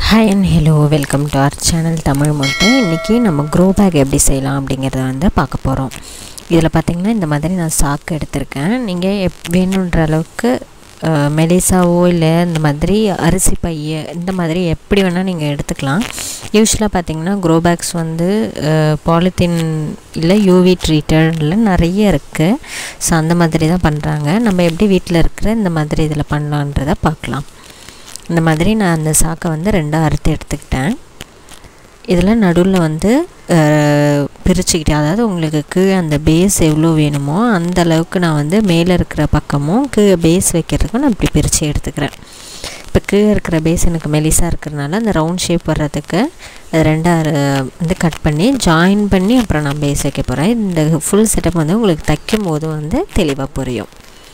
hi and hello welcome to our channel Tamil மொட்டை இன்றைக்கி நம்ம க்ரோ பேக் எப்படி செய்யலாம் அப்படிங்கிறத வந்து பார்க்க போகிறோம் இதில் பார்த்திங்கன்னா இந்த மாதிரி நான் சாக்கு எடுத்திருக்கேன் நீங்கள் எப் வேணுன்ற அளவுக்கு அஹ், மெலிசாவோ இல்லை இந்த மாதிரி அரிசி பைய இந்த மாதிரி எப்படி வேணால் நீங்கள் எடுத்துக்கலாம் யூஸ்வலாக பார்த்தீங்கன்னா க்ரோ பேக்ஸ் வந்து பாலித்தீன் இல்லை யூவி ட்ரீட்டடில் நிறைய இருக்குது ஸோ அந்த மாதிரி தான் பண்ணுறாங்க நம்ம எப்படி வீட்டில் இருக்கிற இந்த மாதிரி இதில் பண்ணலான்றதை பார்க்கலாம் இந்த மாதிரி நான் அந்த சாக்கை வந்து ரெண்டாக அறுத்து எடுத்துக்கிட்டேன் இதில் நடுவில் வந்து அஹ், பிரிச்சுக்கிட்டேன் அதாவது உங்களுக்கு கீழே அந்த பேஸ் எவ்வளோ வேணுமோ அந்த அளவுக்கு நான் வந்து மேலே இருக்கிற பக்கமும் கீழே பேஸ் வைக்கிறதுக்கும் நான் இப்படி பிரித்து எடுத்துக்கிறேன் இப்போ கீழே இருக்கிற பேஸ் எனக்கு மெலிசாக இருக்கிறனால அந்த ரவுண்ட் ஷேப் வர்றதுக்கு அது ரெண்டாக அஹ், வந்து கட் பண்ணி ஜாயின் பண்ணி அப்புறம் நான் பேஸ் வைக்க போகிறேன் இந்த ஃபுல் செட்டப் வந்து உங்களுக்கு தைக்கும் போது வந்து தெளிவாக புரியும்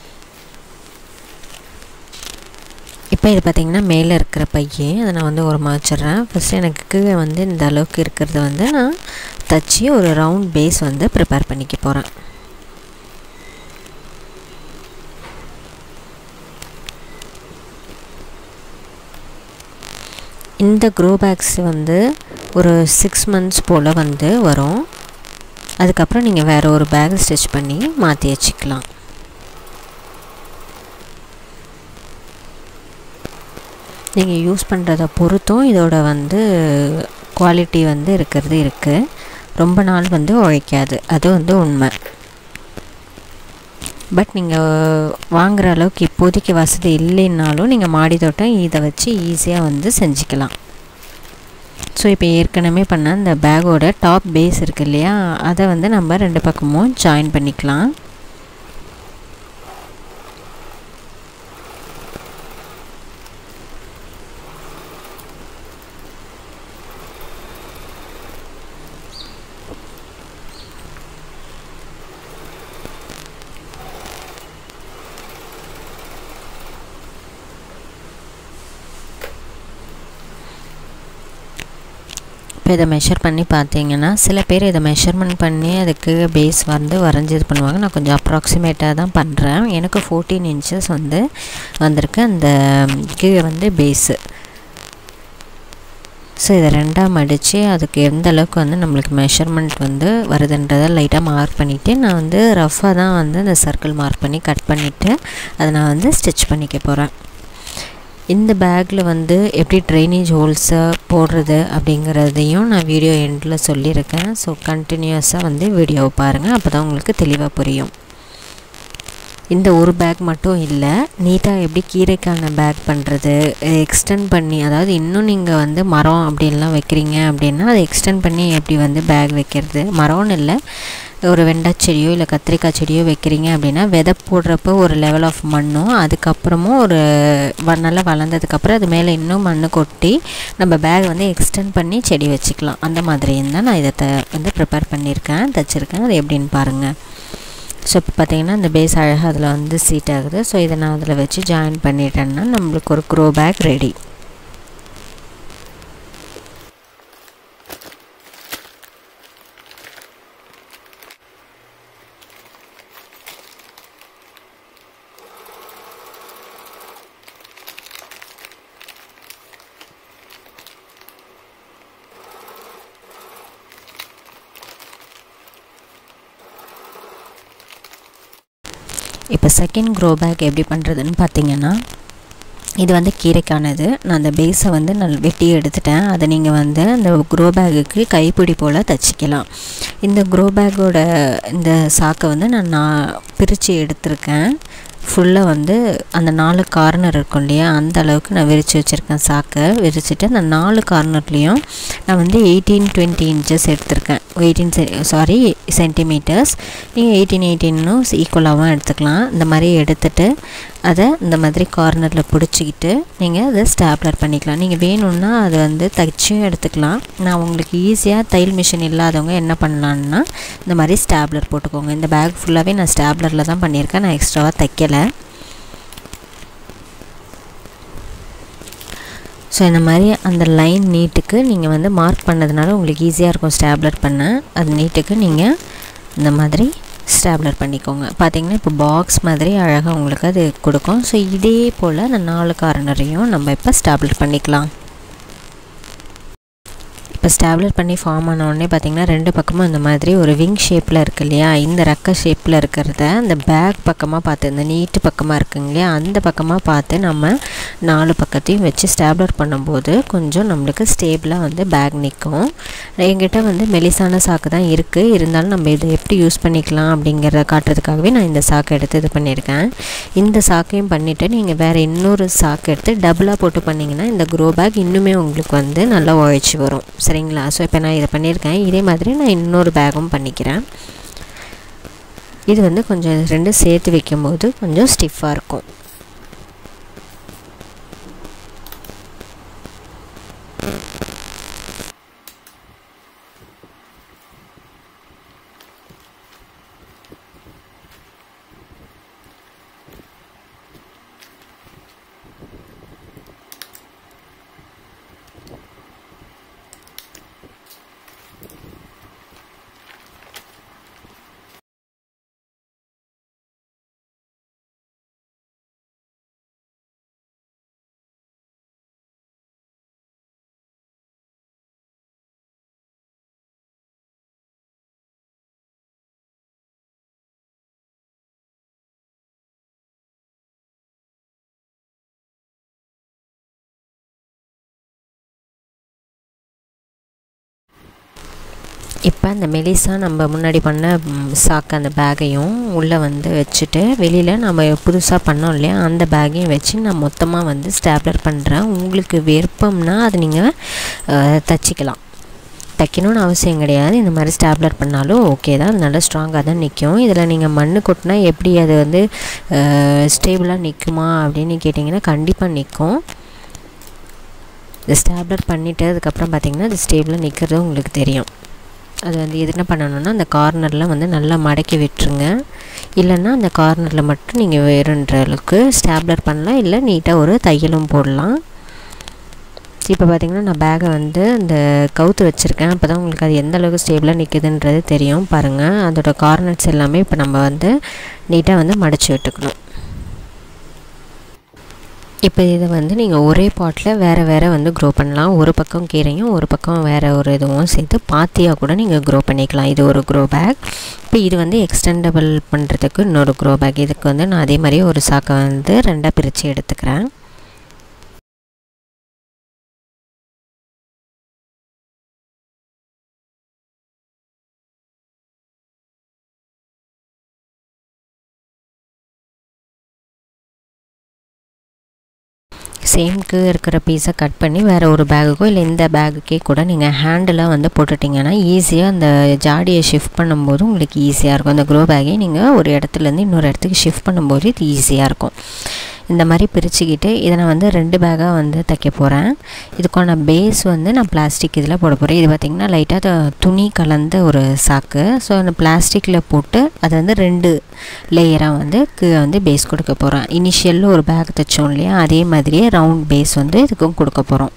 இப்போ இது பார்த்திங்கன்னா மேலே இருக்கிற பையே அதை நான் வந்து உரமாக வச்சிடுறேன் ஃபஸ்ட்டு எனக்கு கீழே வந்து இந்த அளவுக்கு இருக்கிறத வந்து நான் தச்சு ஒரு ரவுண்ட் பேஸ் வந்து ப்ரிப்பேர் பண்ணிக்க போகிறேன் இந்த க்ரோ பேக்ஸ் வந்து ஒரு சிக்ஸ் மந்த்ஸ் போல் வந்து வரும் அதுக்கப்புறம் நீங்கள் வேறு ஒரு பேக் ஸ்டிச் பண்ணி மாற்றி வச்சுக்கலாம் நீங்கள் யூஸ் பண்ணுறத பொறுத்தும் இதோட வந்து குவாலிட்டி வந்து இருக்கிறது இருக்குது ரொம்ப நாள் வந்து உழைக்காது அது வந்து உண்மை பட் நீங்கள் வாங்குகிற அளவுக்கு இப்போதைக்கு வசதி இல்லைன்னாலும் நீங்கள் மாடி தோட்டம் இதை வச்சு ஈஸியாக வந்து செஞ்சுக்கலாம் ஸோ இப்போ ஏற்கனவே பண்ண அந்த பேக்கோட டாப் பேஸ் இருக்கு இல்லையா அதை வந்து நம்ம ரெண்டு பக்கமும் ஜாயின் பண்ணிக்கலாம் இப்போ இதை மெஷர் பண்ணி பார்த்தீங்கன்னா சில பேர் இதை மெஷர்மெண்ட் பண்ணி அதுக்கு பேஸ் வந்து வரைஞ்சி இது பண்ணுவாங்க நான் கொஞ்சம் அப்ராக்சிமேட்டாக தான் பண்ணுறேன் எனக்கு ஃபோர்டீன் இன்ச்சஸ் வந்து வந்திருக்கு அந்த கீழே வந்து பேஸு ஸோ இதை ரெண்டாக மடித்து அதுக்கு எந்த அளவுக்கு வந்து நம்மளுக்கு மெஷர்மெண்ட் வந்து வருதுன்றதை லைட்டாக மார்க் பண்ணிவிட்டு நான் வந்து ரஃப்பாக தான் வந்து அந்த சர்க்கிள் மார்க் பண்ணி கட் பண்ணிவிட்டு அதை நான் வந்து ஸ்டிச் பண்ணிக்க போகிறேன் இந்த பேக்கில் வந்து எப்படி ட்ரைனேஜ் ஹோல்ஸை போடுறது அப்படிங்கிறதையும் நான் வீடியோ எண்டில் சொல்லியிருக்கேன் ஸோ கண்டினியூஸாக வந்து வீடியோவை பாருங்கள் அப்போ தான் உங்களுக்கு தெளிவாக புரியும் இந்த ஒரு பேக் மட்டும் இல்லை நீட்டாக எப்படி கீரைக்கான பேக் பண்ணுறது எக்ஸ்டெண்ட் பண்ணி அதாவது இன்னும் நீங்கள் வந்து மரம் அப்படின்லாம் வைக்கிறீங்க அப்படின்னா அதை எக்ஸ்டெண்ட் பண்ணி எப்படி வந்து பேக் வைக்கிறது மரம்னு இல்லை ஒரு வெண்டாய் செடியோ இல்லை கத்திரிக்காய் செடியோ வைக்கிறீங்க அப்படின்னா விதை போடுறப்போ ஒரு லெவல் ஆஃப் மண்ணும் அதுக்கப்புறமும் ஒரு வ- நல்லா வளர்ந்ததுக்கப்புறம் அது மேலே இன்னும் மண் கொட்டி நம்ம பேக் வந்து எக்ஸ்டெண்ட் பண்ணி செடி வச்சுக்கலாம் அந்த மாதிரியும் தான் நான் இதை த வந்து ப்ரிப்பேர் பண்ணியிருக்கேன் தைச்சிருக்கேன் அது எப்படின்னு பாருங்கள் ஸோ இப்போ பார்த்தீங்கன்னா இந்த பேஸ் அழகாக அதில் வந்து சீட் ஆகுது ஸோ இதை நான் அதில் வச்சு ஜாயின் பண்ணிட்டேன்னா நம்மளுக்கு ஒரு க்ரோ பேக் ரெடி இப்போ செகண்ட் க்ரோ பேக் எப்படி பண்ணுறதுன்னு பார்த்தீங்கன்னா இது வந்து கீரைக்கானது நான் அந்த பேஸை வந்து நான் வெட்டி எடுத்துட்டேன் அதை நீங்கள் வந்து அந்த க்ரோ பேக்குக்கு கைப்பிடி போல் தச்சிக்கலாம் இந்த க்ரோ பேக்கோட இந்த சாக்கை வந்து நான் நான் பிரித்து எடுத்திருக்கேன் ஃபுல்லாக வந்து அந்த நாலு கார்னர் இருக்கும் இல்லையா அந்த அளவுக்கு நான் விரித்து வச்சுருக்கேன் சாக்கை விரிச்சிட்டு அந்த நாலு கார்னர்லேயும் நான் வந்து எயிட்டீன் டுவெண்ட்டி இன்ச்சஸ் எடுத்திருக்கேன் எயிட்டீன் செ சாரி சென்டிமீட்டர்ஸ் நீங்கள் எயிட்டீன் எயிட்டீனும் ஈக்குவலாகவும் எடுத்துக்கலாம் இந்த மாதிரி எடுத்துட்டு அதை இந்த மாதிரி கார்னரில் பிடிச்சிக்கிட்டு நீங்கள் அதை ஸ்டாப்லர் பண்ணிக்கலாம் நீங்கள் வேணும்னா அதை வந்து தைச்சியும் எடுத்துக்கலாம் நான் உங்களுக்கு ஈஸியாக தையல் மிஷின் இல்லாதவங்க என்ன பண்ணலான்னா இந்த மாதிரி ஸ்டாப்லர் போட்டுக்கோங்க இந்த பேக் ஃபுல்லாகவே நான் ஸ்டாப்லரில் தான் பண்ணியிருக்கேன் நான் எக்ஸ்ட்ராவாக தைக்கலை ஸோ இந்த மாதிரி அந்த லைன் நீட்டுக்கு நீங்கள் வந்து மார்க் பண்ணதுனால உங்களுக்கு ஈஸியாக இருக்கும் ஸ்டாப்லர் பண்ண அது நீட்டுக்கு நீங்கள் இந்த மாதிரி ஸ்டாப்லர் பண்ணிக்கோங்க பார்த்தீங்கன்னா இப்போ பாக்ஸ் மாதிரி அழகாக உங்களுக்கு அது கொடுக்கும் ஸோ இதே போல் அந்த நாலு கார்னரையும் நம்ம இப்போ ஸ்டாப்லர் பண்ணிக்கலாம் இப்போ ஸ்டாப்லர் பண்ணி ஃபார்ம் ஆன உடனே பார்த்திங்கன்னா ரெண்டு பக்கமும் இந்த மாதிரி ஒரு விங் ஷேப்பில் இருக்கு இல்லையா இந்த ரெக்க ஷேப்பில் இருக்கிறத அந்த பேக் பக்கமாக பார்த்து இந்த நீட்டு பக்கமாக இருக்குங்க இல்லையா அந்த பக்கமாக பார்த்து நம்ம நாலு பக்கத்தையும் வச்சு ஸ்டாப்லர் பண்ணும்போது கொஞ்சம் நம்மளுக்கு ஸ்டேபிளாக வந்து பேக் நிற்கும் என்கிட்ட வந்து மெலிசான சாக்கு தான் இருக்குது இருந்தாலும் நம்ம இதை எப்படி யூஸ் பண்ணிக்கலாம் அப்படிங்கிறத காட்டுறதுக்காகவே நான் இந்த சாக்கை எடுத்து இது பண்ணியிருக்கேன் இந்த சாக்கையும் பண்ணிவிட்டு நீங்கள் வேறு இன்னொரு சாக்கு எடுத்து டபுளாக போட்டு பண்ணிங்கன்னா இந்த க்ரோ பேக் இன்னுமே உங்களுக்கு வந்து நல்லா உழைச்சி வரும் சரிங்களா ஸோ இப்போ நான் இதை பண்ணியிருக்கேன் இதே மாதிரி நான் இன்னொரு பேக்கும் பண்ணிக்கிறேன் இது வந்து கொஞ்சம் ரெண்டும் சேர்த்து வைக்கும்போது கொஞ்சம் ஸ்டிஃபாக இருக்கும் இப்போ அந்த மெலிசா நம்ம முன்னாடி பண்ண சாக்கு அந்த பேக்கையும் உள்ளே வந்து வச்சுட்டு வெளியில் நம்ம புதுசாக பண்ணோம் இல்லையா அந்த பேக்கையும் வச்சு நான் மொத்தமாக வந்து ஸ்டாப்லர் பண்ணுறேன் உங்களுக்கு விருப்பம்னா அது நீங்கள் தச்சிக்கலாம் தைக்கணும்னு அவசியம் கிடையாது இந்த மாதிரி ஸ்டாப்லர் பண்ணாலும் ஓகே தான் அது நல்லா ஸ்ட்ராங்காக தான் நிற்கும் இதில் நீங்கள் மண் கொட்டினா எப்படி அது வந்து ஸ்டேபிளாக நிற்குமா அப்படின்னு கேட்டிங்கன்னா கண்டிப்பாக நிற்கும் இந்த ஸ்டாப்லர் பண்ணிவிட்டு அதுக்கப்புறம் பார்த்திங்கன்னா அது ஸ்டேபிளாக நிற்கிறது உங்களுக்கு தெரியும் அது வந்து எது என்ன பண்ணணும்னா அந்த கார்னரில் வந்து நல்லா மடக்கி விட்டுருங்க இல்லைன்னா அந்த கார்னரில் மட்டும் நீங்கள் வேறுன்ற அளவுக்கு ஸ்டாப்லர் பண்ணலாம் இல்லை நீட்டாக ஒரு தையலும் போடலாம் இப்போ பார்த்திங்கன்னா நான் பேகை வந்து இந்த கவுத்து வச்சுருக்கேன் அப்போ தான் உங்களுக்கு அது எந்த அளவுக்கு ஸ்டேபிளாக நிற்குதுன்றது தெரியும் பாருங்கள் அதோட கார்னர்ஸ் எல்லாமே இப்போ நம்ம வந்து நீட்டாக வந்து மடித்து விட்டுக்கணும் இப்போ இதை வந்து நீங்கள் ஒரே பாட்டில் வேறு வேறு வந்து க்ரோ பண்ணலாம் ஒரு பக்கம் கீரையும் ஒரு பக்கம் வேறு ஒரு இதுவும் சேர்த்து பாத்தியாக கூட நீங்கள் க்ரோ பண்ணிக்கலாம் இது ஒரு க்ரோ பேக் இப்போ இது வந்து எக்ஸ்டெண்டபிள் பண்ணுறதுக்கு இன்னொரு க்ரோ பேக் இதுக்கு வந்து நான் அதே மாதிரி ஒரு சாக்கை வந்து ரெண்டாக பிரித்து எடுத்துக்கிறேன் சேம்க்கு இருக்கிற பீஸை கட் பண்ணி வேறு ஒரு பேகுக்கோ இல்லை இந்த பேகுக்கே கூட நீங்கள் ஹேண்டிலாக வந்து போட்டுட்டிங்கன்னா ஈஸியாக அந்த ஜாடியை ஷிஃப்ட் பண்ணும்போது உங்களுக்கு ஈஸியாக இருக்கும் அந்த க்ரோ பேக்கை நீங்கள் ஒரு இடத்துலேருந்து இன்னொரு இடத்துக்கு ஷிஃப்ட் பண்ணும்போது இது ஈஸியாக இருக்கும் இந்த மாதிரி பிரிச்சுக்கிட்டு இதை நான் வந்து ரெண்டு பேக்காக வந்து தைக்க போகிறேன் இதுக்கான பேஸ் வந்து நான் பிளாஸ்டிக் இதில் போட போகிறேன் இது பார்த்திங்கன்னா லைட்டாக துணி கலந்த ஒரு சாக்கு ஸோ அந்த பிளாஸ்டிக்கில் போட்டு அதை வந்து ரெண்டு லேயராக வந்து கீழே வந்து பேஸ் கொடுக்க போகிறேன் இனிஷியலில் ஒரு பேக் தைச்சோம் இல்லையா அதே மாதிரியே ரவுண்ட் பேஸ் வந்து இதுக்கும் கொடுக்க போகிறோம்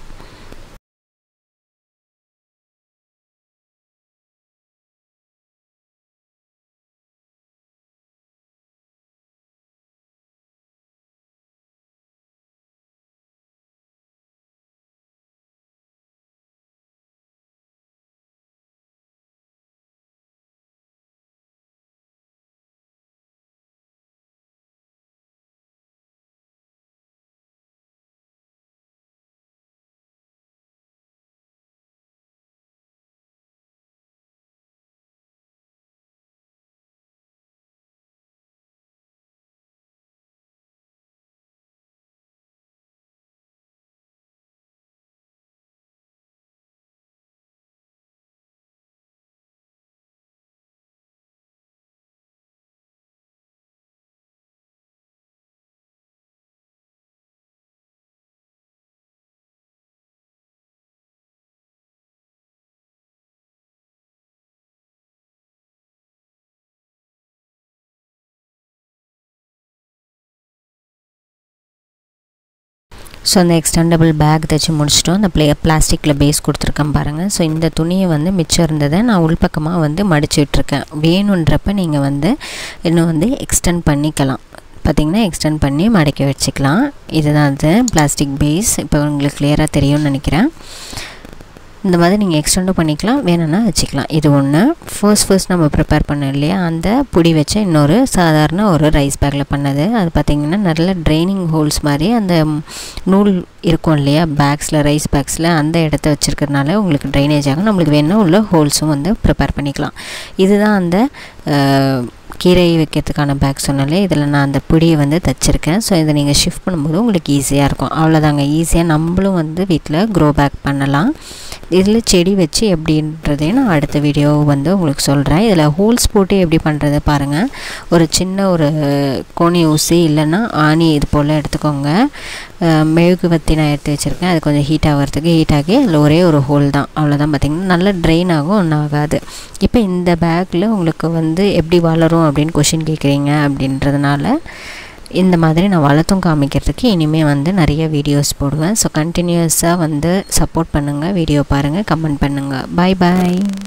ஸோ அந்த எக்ஸ்டெண்டபிள் பேக் தைச்சி முடிச்சிட்டோம் அந்த ப்ளே பிளாஸ்டிக்கில் பேஸ் கொடுத்துருக்கேன் பாருங்கள் ஸோ இந்த துணியை வந்து மிச்சம் இருந்ததை நான் உள்பக்கமாக வந்து மடிச்சு விட்ருக்கேன் வேணுன்றப்ப நீங்கள் வந்து இன்னும் வந்து எக்ஸ்டெண்ட் பண்ணிக்கலாம் பார்த்திங்கன்னா எக்ஸ்டெண்ட் பண்ணி மடக்கி வச்சுக்கலாம் இதுதான் அது பிளாஸ்டிக் பேஸ் இப்போ உங்களுக்கு கிளியராக தெரியும்னு நினைக்கிறேன் இந்த மாதிரி நீங்கள் எக்ஸ்டெண்டும் பண்ணிக்கலாம் வேணும்னா வச்சுக்கலாம் இது ஒன்று ஃபர்ஸ்ட் ஃபர்ஸ்ட் நம்ம ப்ரிப்பேர் பண்ணோம் இல்லையா அந்த புடி வச்ச இன்னொரு சாதாரண ஒரு ரைஸ் பேக்கில் பண்ணது அது பார்த்திங்கன்னா நல்ல ட்ரைனிங் ஹோல்ஸ் மாதிரி அந்த நூல் இருக்கும் இல்லையா பேக்ஸில் ரைஸ் பேக்ஸில் அந்த இடத்த வச்சுருக்கிறதுனால உங்களுக்கு ட்ரைனேஜ் ஆகும் நம்மளுக்கு வேணும் உள்ள ஹோல்ஸும் வந்து ப்ரிப்பேர் பண்ணிக்கலாம் இதுதான் அந்த கீரை வைக்கிறதுக்கான பேக் சொன்னாலே இதில் நான் அந்த பிடியை வந்து தைச்சிருக்கேன் ஸோ இதை நீங்கள் ஷிஃப்ட் பண்ணும்போது உங்களுக்கு ஈஸியாக இருக்கும் அவ்வளோதாங்க ஈஸியாக நம்மளும் வந்து வீட்டில் க்ரோ பேக் பண்ணலாம் இதில் செடி வச்சு எப்படின்றதையும் நான் அடுத்த வீடியோ வந்து உங்களுக்கு சொல்கிறேன் இதில் ஹோல்ஸ் போட்டு எப்படி பண்ணுறது பாருங்கள் ஒரு சின்ன ஒரு கோணி ஊசி இல்லைன்னா ஆணி இது போல் எடுத்துக்கோங்க மெழுகு வத்தி நான் எடுத்து வச்சுருக்கேன் அது கொஞ்சம் ஹீட் ஆகிறதுக்கு ஹீட் ஆகி அதில் ஒரே ஒரு ஹோல் தான் அவ்வளோதான் பார்த்திங்கன்னா நல்லா ட்ரெயின் ஆகும் ஒன்றும் ஆகாது இப்போ இந்த பேக்கில் உங்களுக்கு வந்து எப்படி வளரும் அப்படின்னு கொஷின் கேட்குறீங்க அப்படின்றதுனால இந்த மாதிரி நான் வளர்த்தும் காமிக்கிறதுக்கு இனிமேல் வந்து நிறைய வீடியோஸ் போடுவேன் ஸோ கண்டினியூஸாக வந்து சப்போர்ட் பண்ணுங்கள் வீடியோ பாருங்கள் கமெண்ட் பண்ணுங்கள் பாய் பாய்